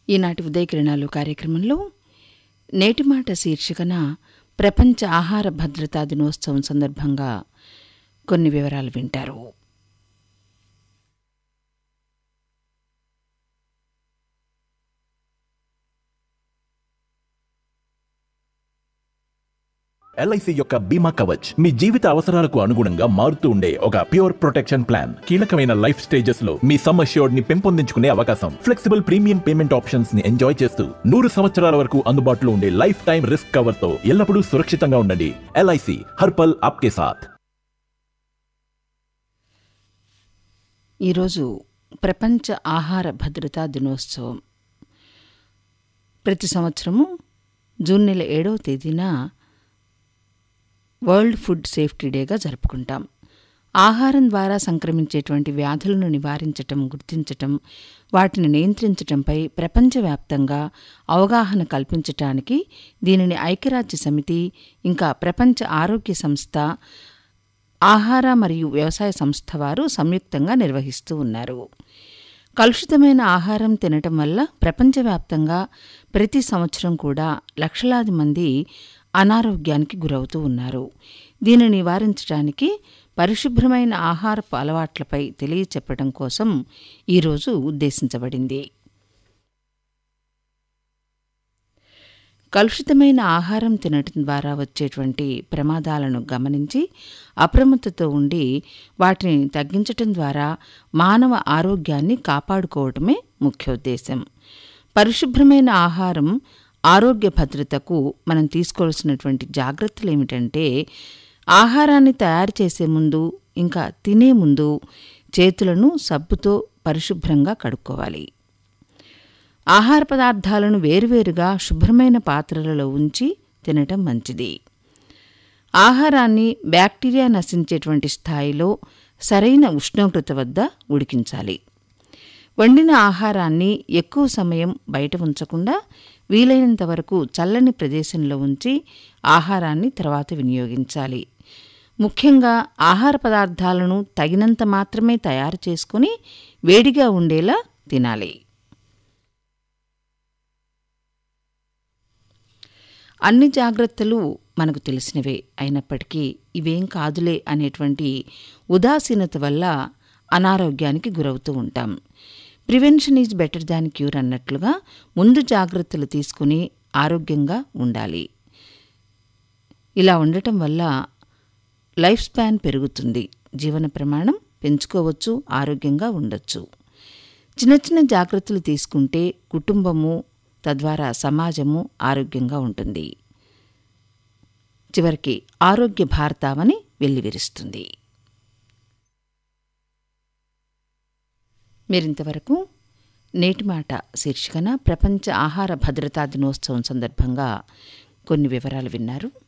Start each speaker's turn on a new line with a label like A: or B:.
A: ఈనాటి ఉదయకిరణాలు కార్యక్రమంలో నేటి మాట శీర్షికన ప్రపంచ ఆహార భద్రతా దినోత్సవం సందర్భంగా కొన్ని వివరాలు వింటారు
B: ఎల్ఐసి యొక్క బీమా కవచ్ మీ జీవిత అవసరాలకు అనుగుణంగా మారుతూ ఉండే ఒక ప్యూర్ ప్రొటెక్షన్ ప్లాన్ కీలకమైన లైఫ్ స్టేజెస్ లో మీ సమ్ అష్యూర్డ్ ని పెంపొందించుకునే అవకాశం ఫ్లెక్సిబుల్ ప్రీమియం పేమెంట్ ఆప్షన్స్ ని ఎంజాయ్ చేస్తూ నూరు సంవత్సరాల వరకు అందుబాటులో ఉండే లైఫ్ టైం రిస్క్ కవర్ తో ఎల్లప్పుడూ సురక్షితంగా ఉండండి ఎల్ఐసి హర్పల్ ఆప్కే సాథ్
A: ఈరోజు ప్రపంచ ఆహార భద్రతా దినోత్సవం ప్రతి సంవత్సరము జూన్ నెల ఏడవ తేదీన వరల్డ్ ఫుడ్ సేఫ్టీ డేగా జరుపుకుంటాం ఆహారం ద్వారా సంక్రమించేటువంటి వ్యాధులను నివారించటం గుర్తించటం వాటిని నియంత్రించటంపై ప్రపంచవ్యాప్తంగా అవగాహన కల్పించటానికి దీనిని ఐక్యరాజ్య సమితి ఇంకా ప్రపంచ ఆరోగ్య సంస్థ ఆహార మరియు వ్యవసాయ సంస్థ వారు సంయుక్తంగా నిర్వహిస్తూ ఉన్నారు కలుషితమైన ఆహారం తినటం వల్ల ప్రపంచవ్యాప్తంగా ప్రతి సంవత్సరం కూడా లక్షలాది మంది అనారోగ్యానికి గురవుతూ ఉన్నారు దీనిని నివారించడానికి పరిశుభ్రమైన ఆహారపు అలవాట్లపై తెలియచెప్పడం కోసం ఈరోజు ఉద్దేశించబడింది కలుషితమైన ఆహారం తినటం ద్వారా వచ్చేటువంటి ప్రమాదాలను గమనించి అప్రమత్తతో ఉండి వాటిని తగ్గించటం ద్వారా మానవ ఆరోగ్యాన్ని కాపాడుకోవటమే ముఖ్యోద్దేశం పరిశుభ్రమైన ఆహారం ఆరోగ్య భద్రతకు మనం తీసుకోవాల్సినటువంటి జాగ్రత్తలు ఏమిటంటే ఆహారాన్ని తయారు చేసే ముందు ఇంకా తినే ముందు చేతులను సబ్బుతో పరిశుభ్రంగా కడుక్కోవాలి ఆహార పదార్థాలను వేరువేరుగా శుభ్రమైన పాత్రలలో ఉంచి తినటం మంచిది ఆహారాన్ని బ్యాక్టీరియా నశించేటువంటి స్థాయిలో సరైన ఉష్ణోగ్రత వద్ద ఉడికించాలి వండిన ఆహారాన్ని ఎక్కువ సమయం బయట ఉంచకుండా వీలైనంత వరకు చల్లని ప్రదేశంలో ఉంచి ఆహారాన్ని తర్వాత వినియోగించాలి ముఖ్యంగా ఆహార పదార్థాలను తగినంత మాత్రమే తయారు చేసుకుని వేడిగా ఉండేలా తినాలి అన్ని జాగ్రత్తలు మనకు తెలిసినవే అయినప్పటికీ ఇవేం కాదులే అనేటువంటి ఉదాసీనత వల్ల అనారోగ్యానికి గురవుతూ ఉంటాం prevention is better than cure అన్నట్లుగా ముందు జాగ్రత్తలు తీసుకుని ఆరోగ్యంగా ఉండాలి ఇలా ఉండటం వల్ల లైఫ్ స్పాన్ పెరుగుతుంది జీవన ప్రమాణం పెంచుకోవచ్చు ఆరోగ్యంగా ఉండొచ్చు చిన్న చిన్న జాగ్రత్తలు తీసుకుంటే కుటుంబము తద్వారా సమాజము ఆరోగ్యంగా ఉంటుంది చివరికి ఆరోగ్య భారతావని వెల్లివిరుస్తుంది మీరింతవరకు నేటి మాట శీర్షికన ప్రపంచ ఆహార భద్రతా దినోత్సవం సందర్భంగా కొన్ని వివరాలు విన్నారు